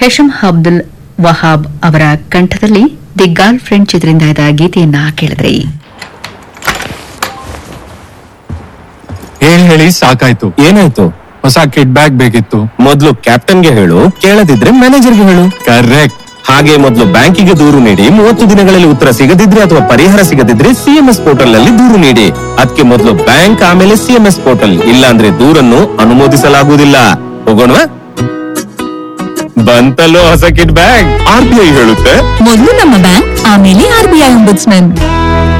ಹೆಶಮ್ ಅಬ್ದುಲ್ ವಹಾಬ್ ಅವರ ಕಂಠದಲ್ಲಿ the girl friend ಚಿತ್ರದಿಂದ ಆದ ಗೀತೆಯನ್ನ ಕೇಳಿದ್ರಿ ಏನ್ ಹೇಳಿ ಸಾಕಾಯ್ತು ಏನಾಯ್ತು ಹೊಸ ಕಿಡ್ ಬ್ಯಾಗ್ ಬೇಕಿತ್ತು ಮೊದ್ಲು ಕ್ಯಾಪ್ಟನ್ಗೆ ಹೇಳು ಕೇಳದಿದ್ರೆ ಮ್ಯಾನೇಜರ್ಗೆ ಹೇಳು ಕರೆಕ್ಟ್ ಹಾಗೆ ಮೊದಲು ಬ್ಯಾಂಕಿಗೆ ದೂರು ನೀಡಿ ಮೂವತ್ತು ದಿನಗಳಲ್ಲಿ ಉತ್ತರ ಸಿಗದಿದ್ರೆ ಅಥವಾ ಪರಿಹಾರ ಸಿಗದಿದ್ರೆ ಸಿಎಂಎಸ್ ಪೋರ್ಟಲ್ ನಲ್ಲಿ ದೂರು ನೀಡಿ ಅದಕ್ಕೆ ಮೊದಲು ಬ್ಯಾಂಕ್ ಆಮೇಲೆ ಸಿಎಂಎಸ್ ಪೋರ್ಟಲ್ ಇಲ್ಲ ಅಂದ್ರೆ ದೂರನ್ನು ಅನುಮೋದಿಸಲಾಗುವುದಿಲ್ಲ ಹೋಗೋಣವಾ ಬಂತಲ್ಲೋ ಹೊಸ kid bag R B I ಹೇಳುತ್ತೆ ಮೊದಲು ನಮ್ಮ ಬ್ಯಾಂಕ್ ಆಮೇಲೆ ಆರ್ ಬಿ ಐ